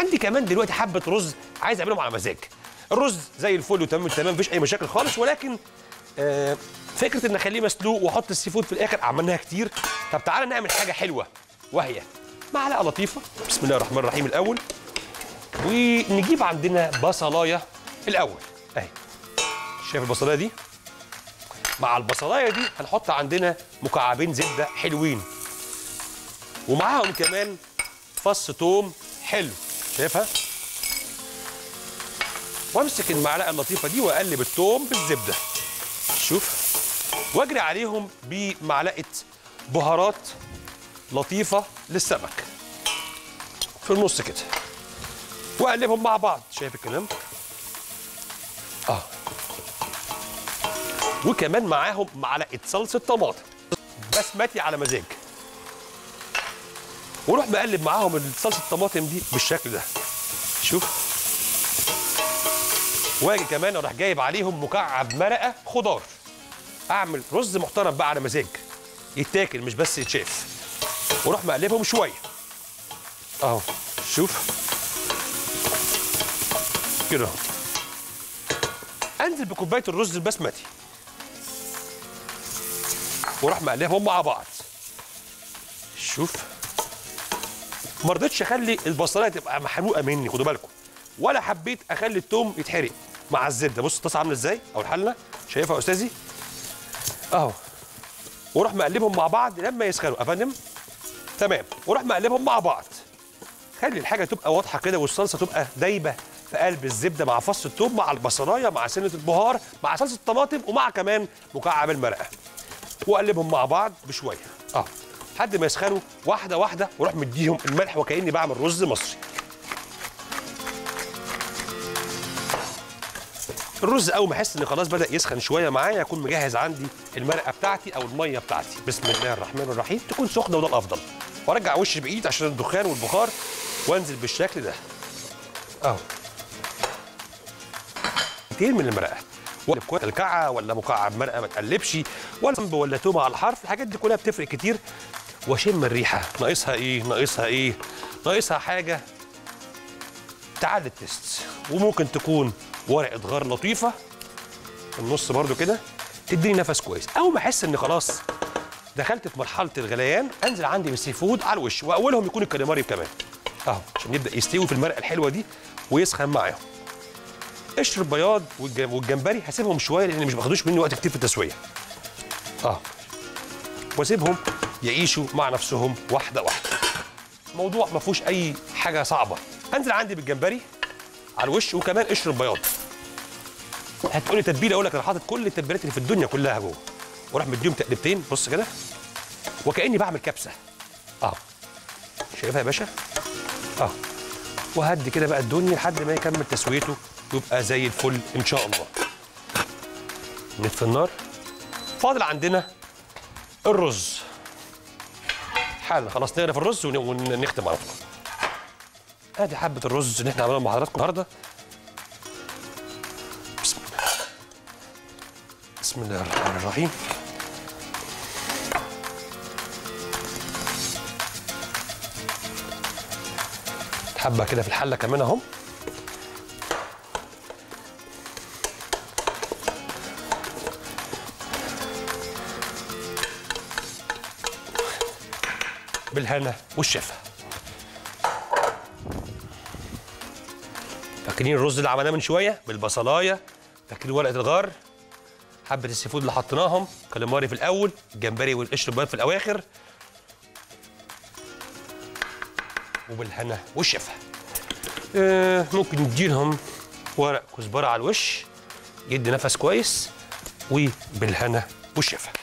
عندي كمان دلوقتي حبه رز عايز اعملهم على مزاج الرز زي الفل وتمام التمام مفيش اي مشاكل خالص ولكن آه فكره ان اخليه مسلوق واحط السي فود في الاخر عملناها كتير طب تعالى نعمل حاجه حلوه وهي معلقه لطيفه بسم الله الرحمن الرحيم الاول ونجيب عندنا بصلايه الاول اهي شايف البصلايه دي مع البصلايه دي هنحط عندنا مكعبين زبده حلوين ومعاهم كمان فص توم حلو شايفها وامسك المعلقه اللطيفه دي واقلب التوم بالزبده شوف واجري عليهم بمعلقه بهارات لطيفه للسمك في النص كده واقلبهم مع بعض شايف الكلام اه وكمان معاهم معلقه صلصه طماطم بسمتي على مزاج وروح مقلب معاهم صلصه الطماطم دي بالشكل ده شوف واجي كمان اروح جايب عليهم مكعب مرقه خضار اعمل رز محترم بقى على مزاج يتاكل مش بس يتشاف واروح مقلبهم شويه اهو شوف كده اهو انزل بكوبايه الرز البسمتي واروح مقلبهم مع بعض شوف ما رضيتش اخلي البصلايه تبقى محروقه مني خدوا بالكم ولا حبيت اخلي التوم يتحرق مع الزبده بص الطاسه عامله ازاي او الحله شايفها يا استاذي اهو واروح مقلبهم مع بعض لما يسخنوا يا فندم تمام واروح مقلبهم مع بعض خلي الحاجه تبقى واضحه كده والصلصه تبقى دايبه في قلب الزبده مع فص الثوم مع البصلايه مع سنه البهار مع صلصه الطماطم ومع كمان مكعب المرقه واقلبهم مع بعض بشويه اه لحد ما يسخنوا واحده واحده واروح مديهم الملح وكاني بعمل رز مصري الرز اول ما احس ان خلاص بدا يسخن شويه معايا اكون مجهز عندي المرقه بتاعتي او الميه بتاعتي بسم الله الرحمن الرحيم تكون سخنه وده الافضل وارجع وشي بايد عشان الدخان والبخار وانزل بالشكل ده اهو كتير من المرقه ولا الكعه ولا مكعب مرقه ما تقلبش ولا صنب ولا تومه على الحرف الحاجات دي كلها بتفرق كتير واشم الريحه ناقصها ايه ناقصها ايه ناقصها حاجه تعالى التست وممكن تكون ورقه غار لطيفه في النص برده كده تديني نفس كويس اول ما احس ان خلاص دخلت في مرحله الغليان انزل عندي بالسي فود على الوش واولهم يكون الكاليماري كمان اهو عشان يبدا يستوي في المرقه الحلوه دي ويسخن معاهم قشر البياض والج- والجمبري هسيبهم شويه لان مش باخدوش مني وقت كتير في التسويه اه واسيبهم يعيشوا مع نفسهم واحده واحده الموضوع ما فيهوش اي حاجه صعبه انزل عندي بالجمبري على الوش وكمان قشر البياض هتقولي تتبيله اقول لك انا حاطط كل التتبيلات اللي في الدنيا كلها جوه واروح مديهم تقلبتين بص كده وكاني بعمل كبسه اه شايفها يا باشا اه وهدي كده بقى الدنيا لحد ما يكمل تسويته ويبقى زي الفل ان شاء الله نطفي النار فاضل عندنا الرز حالا خلاص نغرف الرز ون- ونختم على طول ادي حبه الرز اللي احنا عملناها مع حضراتكم النهارده بسم الله بسم الله الرحمن الرحيم حبه كده في الحله كمان اهو بالهنا والشفا فاكرين الرز اللي عملناه من شويه بالبصلايه فاكرين ورقه الغار حبه السي فود اللي حطيناهم كاليماري في الاول الجمبري والقشر البيض في الاواخر وبالهنا والشفا آه ممكن نديلهم ورق كزبره على الوش يدي نفس كويس وبالهنا والشفا